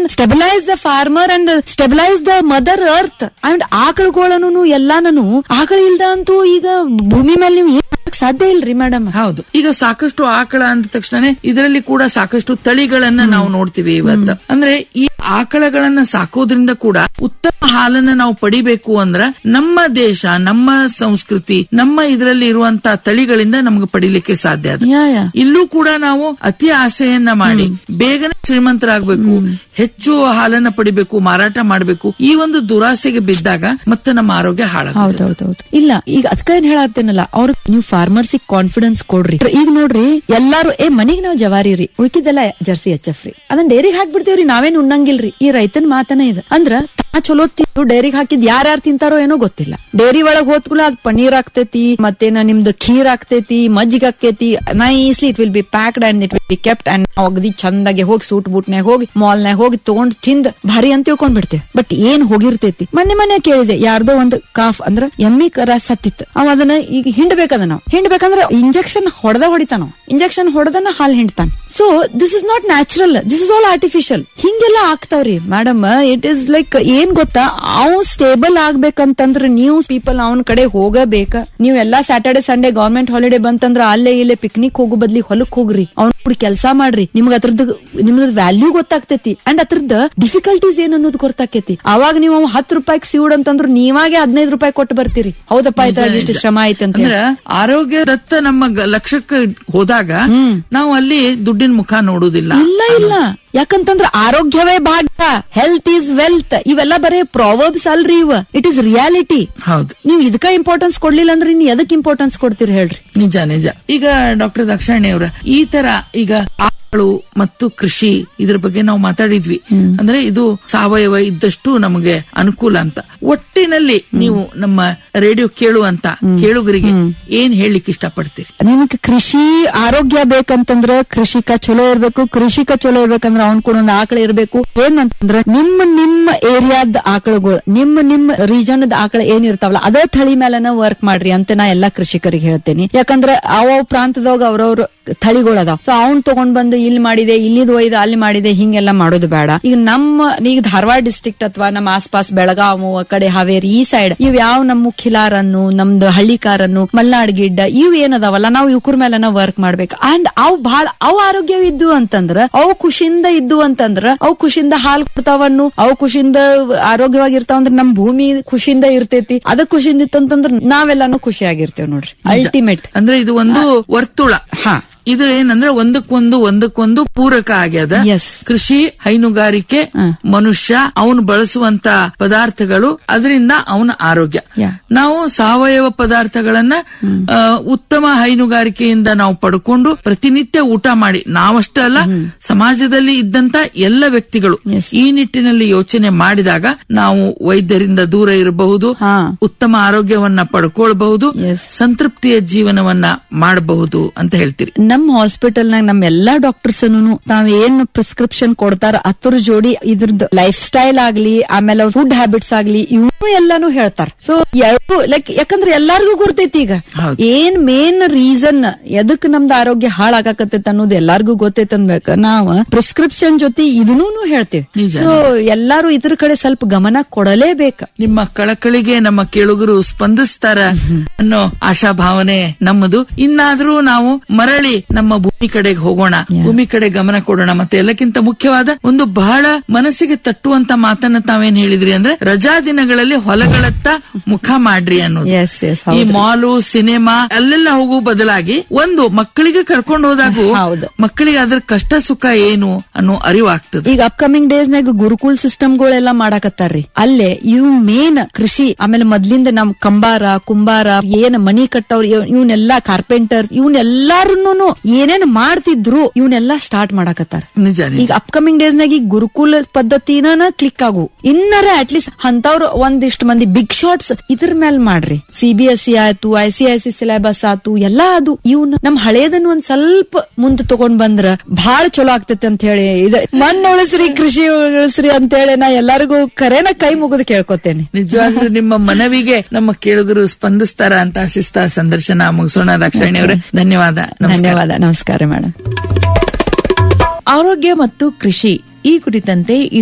Stabilise the farmer and stabilise the mother earth and ಆಕಳುಗಳನ್ನು ಎಲ್ಲಾನು ಆಕಳ ಇಲ್ದ ಅಂತೂ ಈಗ ಭೂಮಿ ಮೇಲೆ ನೀವು ಏನ್ ಮಾಡಕ್ ಸಾಧ್ಯ ಇಲ್ರಿ ಮೇಡಮ್ ಹೌದು ಈಗ ಸಾಕಷ್ಟು ಆಕಳ ಅಂದ ತಕ್ಷಣ ಇದರಲ್ಲಿ ಕೂಡ ಸಾಕಷ್ಟು ತಳಿಗಳನ್ನ ನಾವು ನೋಡ್ತೀವಿ ಇವತ್ತು ಅಂದ್ರೆ ಈ ಆಕಳಗಳನ್ನ ಸಾಕೋದ್ರಿಂದ ಕೂಡ ಉತ್ತಮ ಹಾಲನ್ನ ನಾವು ಪಡಿಬೇಕು ಅಂದ್ರ ನಮ್ಮ ದೇಶ ನಮ್ಮ ಸಂಸ್ಕೃತಿ ನಮ್ಮ ಇದರಲ್ಲಿ ಇರುವಂತ ತಳಿಗಳಿಂದ ನಮ್ಗೆ ಪಡಿಲಿಕ್ಕೆ ಸಾಧ್ಯ ಅದ ಯಾ ಯಾ ಇಲ್ಲೂ ಕೂಡ ನಾವು ಅತಿ ಆಸೆಯನ್ನ ಮಾಡಿ ಬೇಗನೆ ಶ್ರೀಮಂತರಾಗಬೇಕು ಹೆಚ್ಚು ಹಾಲನ್ನ ಪಡಿಬೇಕು ಮಾರಾಟ ಮಾಡಬೇಕು ಈ ಒಂದು ದುರಾಸೆಗೆ ಬಿದ್ದಾಗ ಮತ್ತೆ ನಮ್ಮ ಆರೋಗ್ಯ ಹಾಳಾಗುತ್ತೆ ಹೌದೌದೌದು ಇಲ್ಲ ಈಗ ಅದಕ್ಕ ಏನ್ ಹೇಳತ್ತೇನಲ್ಲ ಅವ್ರ ನೀವು ಫಾರ್ಮರ್ಸ್ ಕಾನ್ಫಿಡೆನ್ಸ್ ಕೊಡ್ರಿ ಈಗ ನೋಡ್ರಿ ಎಲ್ಲಾರು ಏ ಮನಿಗ್ ನಾವ್ ಜವಾರಿ ರೀ ಉಳ್ಕಿದ್ದೆಲ್ಲ ಜರ್ಸಿ ಎಚ್ ಎಫ್ ರೀ ಅದನ್ನ ಡೈರಿಗೆ ಹಾಕ್ಬಿಡ್ತೇವ್ರಿ ನಾವೇನ್ ಉಣ್ಣಂಗಿಲ್ರಿ ಈ ರೈತನ ಮಾತನೇ ಇದೆ ಅಂದ್ರ ತಾ ಚಲೋ ತಿಂದು ಡೈರಿಗೆ ಹಾಕಿದ್ ಯಾರ್ಯಾರು ತಿಂತಾರೋ ಏನೋ ಗೊತ್ತಿಲ್ಲ ಡೈರಿ ಒಳಗ್ ಹೋದ್ಕೂಲ ಅದ್ ಪನ್ನೀರ್ ಆಗ್ತೈತಿ ಮತ್ತೇನ ನಿಮ್ದು ಖೀರ್ ಆಗ್ತೈತಿ ಮಜ್ಜಿಗೆ ಆಕೈತಿ nicely it will be packed and it will be kept and ಅಗದಿ ಚಂದಾಗಿ ಹೋಗಿ ಸೂಟ್ ಬೂಟ್ನ್ಯಾಗ ಹೋಗಿ ಮಾಲ್ನ್ಯಾಗ ಹೋಗಿ ತಗೊಂಡ್ ತಿಂದ್ ಭಾರಿ ಅಂತ ತಿಳ್ಕೊಂಡ್ ಬಿಡ್ತೇವೆ ಬಟ್ ಏನ್ ಹೋಗಿರ್ತೈತಿ ಮೊನ್ನೆ ಮೊನ್ನೆ ಕೇಳಿದೆ ಯಾರ್ದೋ ಒಂದು ಕಾಫ್ ಅಂದ್ರ ಎಮ್ಮಿ ಕರ ಸತ್ತಿತ್ತು ಅವ ಅದನ್ನ ಈಗ ಹಿಂಡ್ಬೇಕದ ನಾವು ಹಿಂಡ್ಬೇಕಂದ್ರ ಇಂಜೆಕ್ಷನ್ ಹೊಡೆದ ಹೊಡಿತಾನ ನಾವು ಇಂಜೆಕ್ಷನ್ ಹೊಡೆದನ ಹಾಲ್ ಹಿಂಡ್ತಾನ so this is not natural this is all artificial ಹಿಂಗೆಲ್ಲ ಆಗ್ತಾವ್ರಿ ಮೇಡಮ್ ಇಟ್ ಇಸ್ ಲೈಕ್ ಏನ್ ಗೊತ್ತಾ ಅವ್ ಸ್ಟೇಬಲ್ ಆಗ್ಬೇಕಂತಂದ್ರ ನೀವು ಪೀಪಲ್ ಅವನ ಕಡೆ ಹೋಗಬೇಕ ನೀವ್ ಎಲ್ಲಾ ಸ್ಯಾಟರ್ಡೆ ಸಂಡೇ ಗವರ್ಮೆಂಟ್ ಹಾಲಿಡೇ ಬಂತಂದ್ರ ಅಲ್ಲೇ ಇಲ್ಲೇ ಪಿಕ್ನಿಕ್ ಹೋಗೋ ಬದ್ಲಿ ಹೊಲಕ್ ಹೋಗ್ರಿ ಅವ್ನ ಕೂಡ ಕೆಲಸ ಮಾಡ್ರಿ ನಿಮ್ಗ ಅದ್ರದ್ದು ನಿಮ್ದ ವ್ಯಾಲ್ಯೂ ಗೊತ್ತಾಗ್ತೈತಿ ಅಂಡ್ ಅದ್ರದ್ದು ಡಿಫಿಕಲ್ಟೀಸ್ ಏನ್ ಅನ್ನೋದು ಗೊತ್ತಾಕೈತಿ ಅವಾಗ ನೀವು ಹತ್ತು ರೂಪಾಯಿಗೆ ಸೀಡ್ ಅಂತಂದ್ರ ನೀವಾಗೆ ಹದಿನೈದು ರೂಪಾಯಿ ಕೊಟ್ಟು ಬರ್ತೀರಿ ಹೌದಪ್ಪ ಆಯ್ತಾ ಇಷ್ಟು ಶ್ರಮ ಆಯ್ತು ಅಂತ ಅಂದ್ರ ಆರೋಗ್ಯದತ್ತ ನಮ್ಮ ಗ- ಲಕ್ಷ್ಯಕ್ಕೆ ಹೋದಾಗ ನಾವು ಅಲ್ಲಿ ದುಡ್ಡಿನ ಮುಖ ನೋಡುದಿಲ್ಲ ಇಲ್ಲ ಇಲ್ಲ ಯಾಕಂತಂದ್ರ ಆರೋಗ್ಯವೇ ಭಾಗ್ಯ ಹೆಲ್ತ್ ಈಸ್ ವೆಲ್ತ್ ಇವೆಲ್ಲ ಬರೇ ಪ್ರಾವರ್ಬ್ಸ್ ಅಲ್ರಿ ಇವ ಇಟ್ ಇಸ್ ರಿಯಾಲಿಟಿ ಹೌದು ನೀವ್ ಇದಕ್ಕ ಇಂಪಾರ್ಟೆನ್ಸ್ ಕೊಡ್ಲಿಲ್ಲ ಅಂದ್ರೆ ನೀವ್ ಎದಕ್ ಇಂಪಾರ್ಟೆನ್ಸ್ ಕೊಡ್ತೀರಿ ಹೇಳ್ರಿ ನಿಜ ನಿಜ ಈಗ ಡಾಕ್ಟರ್ ದಾಕ್ಷಾಯಣಿ ಅವರ ಈ ತರ ಈಗ ಆಕಳು ಮತ್ತು ಕೃಷಿ ಇದ್ರ ಬಗ್ಗೆ ನಾವು ಮಾತಾಡಿದ್ವಿ ಅಂದ್ರೆ ಇದು ಸಾವಯವ ಇದ್ದಷ್ಟು ನಮಗೆ ಅನುಕೂಲ ಅಂತ ಒಟ್ಟಿನಲ್ಲಿ ನೀವು ನಮ್ಮ ರೇಡಿಯೋ ಕೇಳುವಂತ ಕೇಳುಗರಿಗೆ ಏನ್ ಹೇಳಲಿಕ್ಕೆ ಇಷ್ಟಪಡ್ತೀರಿ ನಿಮ್ಗೆ ಕೃಷಿ ಆರೋಗ್ಯ ಬೇಕಂತಂದ್ರ ಕೃಷಿಕ ಚಲೋ ಇರ್ಬೇಕು ಕೃಷಿಕ ಚಲೋ ಇರ್ಬೇಕಂದ್ರ ಅವ್ನ್ ಕೂಡ ಒಂದು ಆಕಳ ಇರ್ಬೇಕು ಏನಂತಂದ್ರ ನಿಮ್ಮ ನಿಮ್ಮ ಏರಿಯಾದ ಆಕಳಗಳು ನಿಮ್ಮ ನಿಮ್ಮ ರೀಜನ್ ಆಕಳ ಏನ್ ಇರ್ತಾವಲ್ಲ ಅದೇ ಥಳಿ ಮೇಲೆನ ವರ್ಕ್ ಮಾಡ್ರಿ ಅಂತ ನಾ ಎಲ್ಲಾ ಕೃಷಿಕರಿಗೆ ಹೇಳ್ತೇನೆ ಯಾಕಂದ್ರ ಅವ ಪ್ರಾಂತದಾಗ ಅವ್ರವ್ರ ಥಳಿಗಳು ಅದಾವ ಸೊ ಅವ್ನ್ ತಗೊಂಡ್ ಬಂದು ಇಲ್ಲಿ ಮಾಡಿದೆ ಇಲ್ಲಿದ್ ಒಯ್ದು ಅಲ್ಲಿ ಮಾಡಿದೆ ಹಿಂಗೆಲ್ಲ ಮಾಡೋದು ಬೇಡ ಈಗ ನಮ್ಮ ಈಗ ಧಾರವಾಡ ಡಿಸ್ಟ್ರಿಕ್ಟ್ ಅಥವಾ ನಮ್ಮ ಆಸ್ಪಾಸ್ ಬೆಳಗಾವು ಆ ಕಡೆ ಹಾವೇರಿ ಈ ಸೈಡ್ ಇವ್ ಯಾವ ನಮ್ಮ ಖಿಲಾರನ್ನು ನಮ್ದು ಹಳ್ಳಿಕಾರನ್ನು ಮಲ್ನಾಡ್ ಗಿಡ್ಡ ಇವ್ ಏನದಾವಲ್ಲ ನಾವು ಇವ್ರ ಮೇಲೆ ವರ್ಕ್ ಮಾಡ್ಬೇಕು ಅಂಡ್ ಅವ್ ಬಹಳ ಅವ್ ಆರೋಗ್ಯವಿದ್ದು ಅಂತಂದ್ರ ಅವು ಖುಷಿಯಿಂದ ಇದ್ದು ಅಂತಂದ್ರ ಅವು ಖುಷಿಯಿಂದ ಹಾಲ್ ಕೊಡ್ತಾವನ್ನು ಅವು ಖುಷಿಯಿಂದ ಆರೋಗ್ಯವಾಗಿರ್ತಾವ ಅಂದ್ರೆ ನಮ್ ಭೂಮಿ ಖುಷಿಯಿಂದ ಇರ್ತೈತಿ ಅದ ಖುಷಿಯಿಂದ ಇತ್ತಂತಂದ್ರ ನಾವೆಲ್ಲಾನು ಖುಷಿಯಾಗಿರ್ತೇವ್ ನೋಡ್ರಿ ಅಲ್ಟಿಮೇಟ್ ಅಂದ್ರೆ ಇದು ಒಂದು ವರ್ತುಳ ಹಾ ಇದು ಏನಂದ್ರೆ ಒಂದಕ್ಕೊಂದು ಒಂದಕ್ಕೊಂದು ಪೂರಕ ಆಗ್ಯದ Yes. ಕೃಷಿ ಹೈನುಗಾರಿಕೆ ಹ್ಮ್. ಮನುಷ್ಯ ಅವನು ಬಳಸುವಂತ ಪದಾರ್ಥಗಳು ಅದರಿಂದ ಅವನ ಆರೋಗ್ಯ Yeah. ನಾವು ಸಾವಯವ ಪದಾರ್ಥಗಳನ್ನ ಆ, ಉತ್ತಮ ಹೈನುಗಾರಿಕೆಯಿಂದ ನಾವು ಪಡ್ಕೊಂಡು ಪ್ರತಿನಿತ್ಯ ಊಟ ಮಾಡಿ ನಾವಷ್ಟೇ ಅಲ್ಲ ಸಮಾಜದಲ್ಲಿ ಇದ್ದಂತ ಎಲ್ಲ ವ್ಯಕ್ತಿಗಳು Yes. ಈ ನಿಟ್ಟಿನಲ್ಲಿ ಯೋಚನೆ ಮಾಡಿದಾಗ ನಾವು ವೈದ್ಯರಿಂದ ದೂರ ಇರಬಹುದು ಹಾ. ಉತ್ತಮ ಆರೋಗ್ಯವನ್ನ ಪಡ್ಕೊಳ್ಬಹುದು Yes. ಸಂತೃಪ್ತಿಯ ಜೀವನವನ್ನ ಮಾಡಬಹುದು ಅಂತ ಹೇಳ್ತೀರಿ ನಮ್ಮ ಹಾಸ್ಪಿಟಲ್ ನಾಗ ನಮ್ ಎಲ್ಲಾ ಡಾಕ್ಟರ್ಸ್ ತಾವ್ ಏನ್ ಪ್ರಿಸ್ಕ್ರಿಪ್ಷನ್ ಕೊಡ್ತಾರ ಅದ್ರ ಜೋಡಿ ಇದ್ರದ್ದು ಲೈಫ್ ಸ್ಟೈಲ್ ಆಗ್ಲಿ ಆಮೇಲೆ ಅವ್ರ ಫುಡ್ ಹ್ಯಾಬಿಟ್ಸ್ ಆಗ್ಲಿ ಇವು ಎಲ್ಲಾನು ಹೇಳ್ತಾರ ಸೊ ಎರಡು ಲೈಕ್ ಯಾಕಂದ್ರೆ ಎಲ್ಲಾರ್ಗೂ ಗುರ್ತೈತಿ ಈಗ ಹೌದು. ಏನ್ ಮೇನ್ ರೀಸನ್ ಎದಕ್ ನಮ್ದು ಆರೋಗ್ಯ ಹಾಳಾಗಕತ್ತೈತೆ ಅನ್ನೋದು ಎಲ್ಲಾರ್ಗೂ ಗೊತ್ತೈತೆ ಅನ್ಬೇಕ ನಾವ್ ಪ್ರಿಸ್ಕ್ರಿಪ್ಷನ್ ಜೊತೆ ಇದನ್ನೂ ಹೇಳ್ತೇವೆ ನಿಜ, ಸೊ ಎಲ್ಲಾರು ಇದ್ರ ಕಡೆ ಸ್ವಲ್ಪ ಗಮನ ಕೊಡಲೇಬೇಕ ನಿಮ್ಮ ಕಳಕಳಿಗೆ ನಮ್ಮ ಕೇಳುಗರು ಸ್ಪಂದಿಸ್ತಾರ ಅನ್ನೋ ಆಶಾಭಾವನೆ ನಮ್ಮದು ಇನ್ನಾದ್ರೂ ನಾವು ಮರಳಿ ನಮ್ಮ ಭೂಮಿ ಕಡೆಗೆ ಹೋಗೋಣ ಭೂಮಿ ಕಡೆ ಗಮನ ಕೊಡೋಣ ಮತ್ತೆ ಎಲ್ಲಕ್ಕಿಂತ ಮುಖ್ಯವಾದ ಒಂದು ಬಹಳ ಮನಸ್ಸಿಗೆ ತಟ್ಟುವಂತ ಮಾತನ್ನ ತಾವೇನ್ ಹೇಳಿದ್ರಿ ಅಂದ್ರೆ ರಜಾ ದಿನಗಳಲ್ಲಿ ಹೊಲಗಳತ್ತ ಮುಖ ಮಾಡ್ರಿ ಅನ್ನೋದು ಎಸ್ ಎಸ್ ಈ ಮಾಲು ಸಿನಿಮಾ ಅಲ್ಲೆಲ್ಲ ಹೋಗುವ ಬದಲಾಗಿ ಒಂದು ಮಕ್ಕಳಿಗೆ ಕರ್ಕೊಂಡು ಹೋದಾಗೂ ಹೌದು. ಮಕ್ಕಳಿಗೆ ಅದ್ರ ಕಷ್ಟ ಸುಖ ಏನು ಅನ್ನೋ ಅರಿವು ಆಗ್ತದೆ ಈಗ ಅಪ್ಕಮಿಂಗ್ ಡೇಸ್ ನಾಗ ಗುರುಕುಲ್ ಸಿಸ್ಟಮ್ ಗಳೆಲ್ಲ ಮಾಡಾಕತ್ತಾರ್ರಿ ಅಲ್ಲೇ ಇವ್ ಮೇನ್ ಕೃಷಿ ಆಮೇಲೆ ಮೊದ್ಲಿಂದ ನಮ್ ಕಂಬಾರ ಕುಂಬಾರ ಏನ್ ಮನಿ ಕಟ್ಟವ್ರ ಇವನ್ನೆಲ್ಲಾ ಕಾರ್ಪೆಂಟರ್ ಇವನ್ನೆಲ್ಲಾರು ಏನೇನ್ ಮಾಡ್ತಿದ್ರು ಇವನ್ನೆಲ್ಲಾ ಸ್ಟಾರ್ಟ್ ಮಾಡಾಕತ್ತಾರ ನಿಜ ನಿಜ. ಈಗ ಅಪ್ಕಮಿಂಗ್ ಡೇಸ್ ನಾಗ ಈಗ ಗುರುಕುಲ ಪದ್ಧತಿನ ಕ್ಲಿಕ್ ಆಗು ಇನ್ನರ ಅಟ್ಲೀಸ್ಟ್ ಅಂತವ್ರು ಒಂದಿಷ್ಟು ಮಂದಿ ಬಿಗ್ ಶಾಟ್ಸ್ ಇದ್ರ ಮೇಲೆ ಮಾಡ್ರಿ ಸಿ ಬಿ ಎಸ್ ಸಿ ಆಯ್ತು I C I C syllabus ಆಯ್ತು ಎಲ್ಲಾ ಅದು ಇವ್ನ ನಮ್ ಹಳೇದನ್ನ ಒಂದ್ ಸ್ವಲ್ಪ ಮುಂದ್ ತಗೊಂಡ್ ಬಂದ್ರ ಬಹಳ ಚಲೋ ಆಗ್ತೈತಿ ಅಂತ ಹೇಳಿ ಇದ ಮಣ್ಣು ಉಳಿಸ್ರಿ ಕೃಷಿ ಉಳಿಸ್ರಿ ಅಂತ ಹೇಳಿ ನಾ ಎಲ್ಲರಿಗೂ ಕರೆನ ಕೈ ಮುಗಿದು ಕೇಳ್ಕೊತೇನೆ ನಿಜವಾಗ್ಲೂ ನಿಮ್ಮ ಮನವಿಗೆ ನಮ್ಮ ಕೇಳುಗರು ಸ್ಪಂದಿಸ್ತಾರ ಅಂತ ಆಶಿಸ್ತಾ ಸಂದರ್ಶನ ಮುಗಿಸೋಣ ದಾಕ್ಷಾಯಣಿ ಅವರೇ ಧನ್ಯವಾದ ನಮಸ್ಕಾರ ಧನ್ಯವಾದ ನಮಸ್ಕಾರ ಮೇಡಮ್ ಆರೋಗ್ಯ ಮತ್ತು ಕೃಷಿ ಈ ಕುರಿತಂತೆ